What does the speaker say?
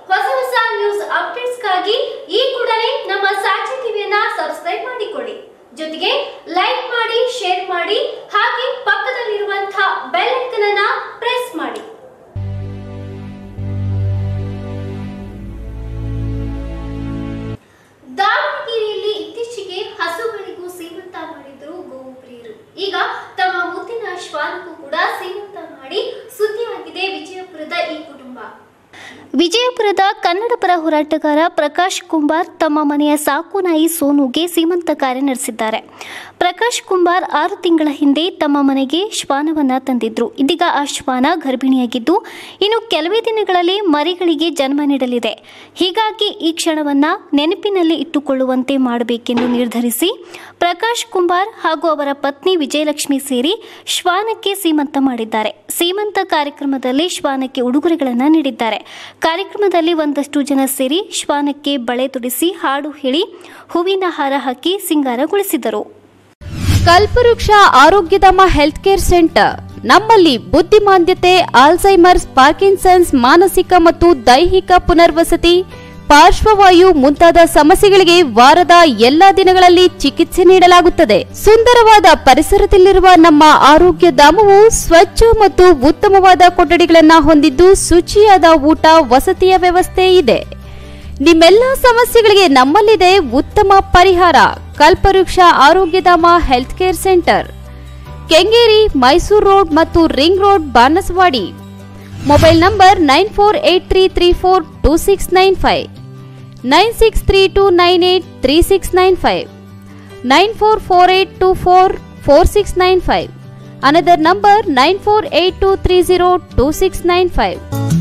ಹೊಸ ಹೊಸ ನ್ಯೂಸ್ ಅಪ್ಡೇಟ್ಸ್ಗಾಗಿ ಈ ಕೂಡಲೇ ನಮ್ಮ ಸಾಕ್ಷಿ ಟಿವಿಯನ್ನ ಸಬ್ಸ್ಕ್ರೈಬ್ ಮಾಡಿಕೊಳ್ಳಿ ಜೊತೆಗೆ ಲೈಕ್ ಮಾಡಿ ಶೇರ್ ಮಾಡಿ ಹಾಗೆ ಪಕ್ಕದಲ್ಲಿರುವಂತಹ ಬೆಲ್ ಐಕನ್ ಅನ್ನ ಪ್ರೆಸ್ ಮಾಡಿ ದಾವಣಗೆರೆಯಲ್ಲಿ ಇತ್ತೀಚೆಗೆ ಹಸುಗಳಿಗೂ ಸೀಮಂತ ಮಾಡಿದ್ರು ಗೋವು ಪ್ರಿಯರು ಈಗ ತಮ್ಮ ಮುತ್ತಿನ ಶ್ವಾನಕ್ಕೂ ಕೂಡ ಸೀಮಂತ ಮಾಡಿ ಸುದ್ದಿಯಾಗಿದೆ ವಿಜಯಪುರದ ಈ ಕುಟುಂಬ ವಿಜಯಪುರದ ಕನ್ನಡ ಪರ ಹೋರಾಟಗಾರ ಪ್ರಕಾಶ್ ಕುಂಬಾರ್ ತಮ್ಮ ಮನೆಯ ಸಾಕು ನಾಯಿ ಸೋನುಗೆ ಸೀಮಂತ ಕಾರ್ಯ ನಡೆಸಿದ್ದಾರೆ ಪ್ರಕಾಶ್ ಕುಂಬಾರ್ ಆರು ತಿಂಗಳ ಹಿಂದೆ ತಮ್ಮ ಮನೆಗೆ ಶ್ವಾನವನ್ನ ತಂದಿದ್ರು ಇದೀಗ ಆ ಶ್ವಾನ ಗರ್ಭಿಣಿಯಾಗಿದ್ದು ಇನ್ನು ಕೆಲವೇ ದಿನಗಳಲ್ಲಿ ಮರಿಗಳಿಗೆ ಜನ್ಮ ನೀಡಲಿದೆ ಹೀಗಾಗಿ ಈ ಕ್ಷಣವನ್ನ ನೆನಪಿನಲ್ಲಿ ಇಟ್ಟುಕೊಳ್ಳುವಂತೆ ಮಾಡಬೇಕೆಂದು ನಿರ್ಧರಿಸಿ ಪ್ರಕಾಶ್ ಕುಂಬಾರ್ ಹಾಗೂ ಅವರ ಪತ್ನಿ ವಿಜಯಲಕ್ಷ್ಮಿ ಸೇರಿ ಶ್ವಾನಕ್ಕೆ ಸೀಮಂತ ಮಾಡಿದ್ದಾರೆ ಸೀಮಂತ ಕಾರ್ಯಕ್ರಮದಲ್ಲಿ ಶ್ವಾನಕ್ಕೆ ಉಡುಗೊರೆಗಳನ್ನು ನೀಡಿದ್ದಾರೆ ಕಾರ್ಯಕ್ರಮದಲ್ಲಿ ಒಂದಷ್ಟು ಜನ ಸೇರಿ ಶ್ವಾನಕ್ಕೆ ಬಳೆ ತೊಡಿಸಿ ಹಾಡು ಹೇಳಿ ಹೂವಿನ ಹಾರ ಹಾಕಿ ಸಿಂಗಾರಗೊಳಿಸಿದರು ಕಲ್ಪವೃಕ್ಷ ಆರೋಗ್ಯಧಾಮ ಹೆಲ್ತ್ ಕೇರ್ ಸೆಂಟರ್ ನಮ್ಮಲ್ಲಿ ಬುದ್ಧಿಮಾಂದ್ಯತೆ ಆಲ್ಝೈಮರ್ಸ್ ಪಾರ್ಕಿನ್ಸನ್ಸ್ ಮಾನಸಿಕ ಮತ್ತು ದೈಹಿಕ ಪುನರ್ವಸತಿ ಪಾರ್ಶ್ವವಾಯು ಮುಂತಾದ ಸಮಸ್ಯೆಗಳಿಗೆ ವಾರದ ಎಲ್ಲಾ ದಿನಗಳಲ್ಲಿ ಚಿಕಿತ್ಸೆ ನೀಡಲಾಗುತ್ತದೆ ಸುಂದರವಾದ ಪರಿಸರದಲ್ಲಿರುವ ನಮ್ಮ ಆರೋಗ್ಯ ಧಾಮವು ಸ್ವಚ್ಛ ಮತ್ತು ಉತ್ತಮವಾದ ಕೊಠಡಿಗಳನ್ನ ಹೊಂದಿದ್ದು ಶುಚಿಯಾದ ಊಟ ವಸತಿಯ ವ್ಯವಸ್ಥೆ ಇದೆ ನಿಮ್ಮೆಲ್ಲ ಸಮಸ್ಯೆಗಳಿಗೆ ನಮ್ಮಲ್ಲಿದೆ ಉತ್ತಮ ಪರಿಹಾರ Kalpavruksha Arogyadhama health care centre Kengeri Mysuru road ಮತ್ತು ring road Banaswadi mobile number nine four eight three three four two six nine five nine six three two nine eight three six nine five nine four four eight two four four six nine five another number nine four eight two three zero two six nine five